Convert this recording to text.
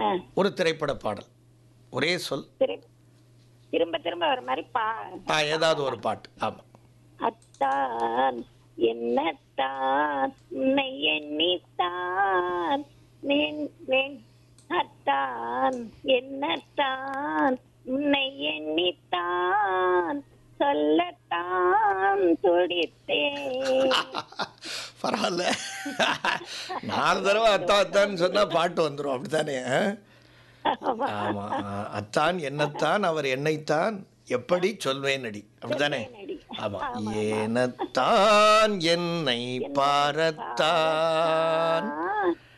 ஆ, ஒரு திரைப்பட பாடல் ஒரே சொல் திரு- திரும்ப திரும்ப வர மாதிரி பா ஆ, ஏதாவது ஒரு பாட்டு ஆமாம் அத்தான் என்னத்தான் உன்னை எண்ணித்தான் நின்- நின்- அத்தான் என்னத்தான் உன்னை எண்ணித்தான் சொல்லத்தான் துடித்தேன் பரவாயில்ல நாலு தடவை அத்தா அத்தான்னு சொன்னா பாட்டு வந்துடும் அப்படித்தானே ஆ? ஆமா. ஆமா ஆ, அத்தான் என்னத்தான் அவர் என்னைத்தான் எப்படி சொல்வேன் அடி அப்படித்தானே சொல்வேனடி. ஆமா ஆமா, ஏனத்தான் என்னை பாரத்தான் ஆ,